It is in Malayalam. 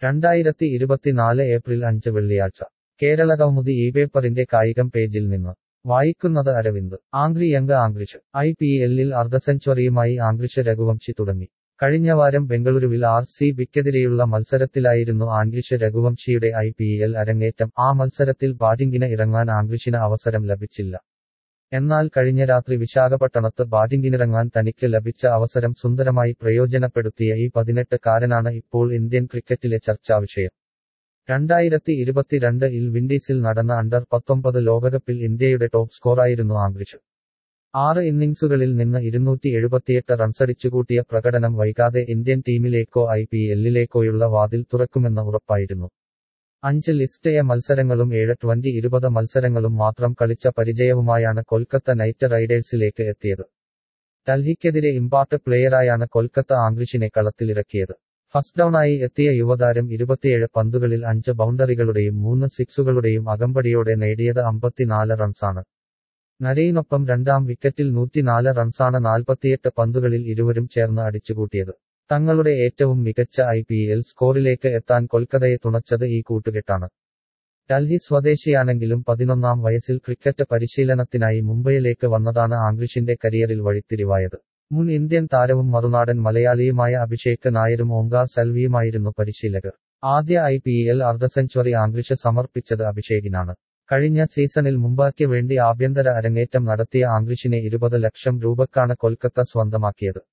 രണ്ടായിരത്തി ഇരുപത്തിനാല് ഏപ്രിൽ അഞ്ച് വെള്ളിയാഴ്ച കേരളകൗമുദി ഈ പേപ്പറിന്റെ കായികം പേജിൽ നിന്ന് വായിക്കുന്നത് Aravind angry young Angkrish I P എല്ലിൽ അർദ്ധസെഞ്ചുറിയുമായി ആംഗ്രിഷ് രഘുവംശി തുടങ്ങി കഴിഞ്ഞവാരം ബംഗളൂരുവിൽ ആർ സി ബിക്കെതിരെയുള്ള മത്സരത്തിലായിരുന്നു ആംഗ്രിഷ് രഘുവംശിയുടെ ഐ പി എൽ അരങ്ങേറ്റം ആ മത്സരത്തിൽ ബാറ്റിംഗിന് ഇറങ്ങാൻ ആംഗ്രിഷിന് അവസരം ലഭിച്ചില്ല എന്നാൽ കഴിഞ്ഞ രാത്രി വിശാഖപട്ടണത്ത് ബാറ്റിംഗിനിറങ്ങാൻ തനിക്ക് ലഭിച്ച അവസരം സുന്ദരമായി പ്രയോജനപ്പെടുത്തിയ ഈ പതിനെട്ട് കാരനാണ് ഇപ്പോൾ ഇന്ത്യൻ ക്രിക്കറ്റിലെ ചർച്ചാവിഷയം രണ്ടായിരത്തി ഇരുപത്തിരണ്ട് ഇൽ വിൻഡീസിൽ നടന്ന അണ്ടർ പത്തൊമ്പത് ലോകകപ്പിൽ ഇന്ത്യയുടെ ടോപ്പ് സ്കോറായിരുന്നു ആംഗ്രിഷ് ആറ് ഇന്നിംഗ്സുകളിൽ നിന്ന് ഇരുന്നൂറ്റി എഴുപത്തിയെട്ട് റൺസടിച്ചുകൂട്ടിയ പ്രകടനം വൈകാതെ ഇന്ത്യൻ ടീമിലേക്കോ ഐ പി എല്ലിലേക്കോയുള്ള വാതിൽ തുറക്കുമെന്ന ഉറപ്പായിരുന്നു അഞ്ച് ലിസ്റ്റ് എ മത്സരങ്ങളും ഏഴ് ട്വന്റി ഇരുപത് മത്സരങ്ങളും മാത്രം കളിച്ച പരിചയവുമായാണ് കൊൽക്കത്ത നൈറ്റ് റൈഡേഴ്സിലേക്ക് എത്തിയത് ഡൽഹിക്കെതിരെ ഇമ്പാർട്ട് പ്ലെയറായാണ് കൊൽക്കത്ത ആംഗ്രിഷിനെ കളത്തിലിറക്കിയത് ഫസ്റ്റ് ഡൌണായി എത്തിയ യുവതാരം ഇരുപത്തിയേഴ് പന്തുകളിൽ അഞ്ച് ബൗണ്ടറികളുടെയും മൂന്ന് സിക്സുകളുടെയും അകമ്പടിയോടെ നേടിയത് അമ്പത്തിനാല് റൺസാണ് നരയിനൊപ്പം രണ്ടാം വിക്കറ്റിൽ നൂറ്റിനാല് റൺസാണ് നാൽപ്പത്തിയെട്ട് പന്തുകളിൽ ഇരുവരും ചേർന്ന് അടിച്ചുകൂട്ടിയത് തങ്ങളുടെ ഏറ്റവും മികച്ച ഐ പി എൽ സ്കോറിലേക്ക് എത്താൻ കൊൽക്കത്തയെ തുണച്ചത് ഈ കൂട്ടുകെട്ടാണ് ഡൽഹി സ്വദേശിയാണെങ്കിലും പതിനൊന്നാം വയസ്സിൽ ക്രിക്കറ്റ് പരിശീലനത്തിനായി മുംബൈയിലേക്ക് വന്നതാണ് ആംഗ്രിഷിന്റെ കരിയറിൽ വഴിത്തിരിവായത് മുൻ ഇന്ത്യൻ താരവും മറുനാടൻ മലയാളിയുമായ അഭിഷേക് നായരും ഓങ്കാർ സൽവിയുമായിരുന്നു പരിശീലകർ ആദ്യ ഐ പി എൽ അർദ്ധസെഞ്ചുറി ആംഗ്രിഷ് സമർപ്പിച്ചത് അഭിഷേകിനാണ് കഴിഞ്ഞ സീസണിൽ മുംബൈക്ക് വേണ്ടി ആഭ്യന്തര അരങ്ങേറ്റം നടത്തിയ ആംഗ്രിഷിനെ ഇരുപത് ലക്ഷം രൂപക്കാണ് കൊൽക്കത്ത സ്വന്തമാക്കിയത്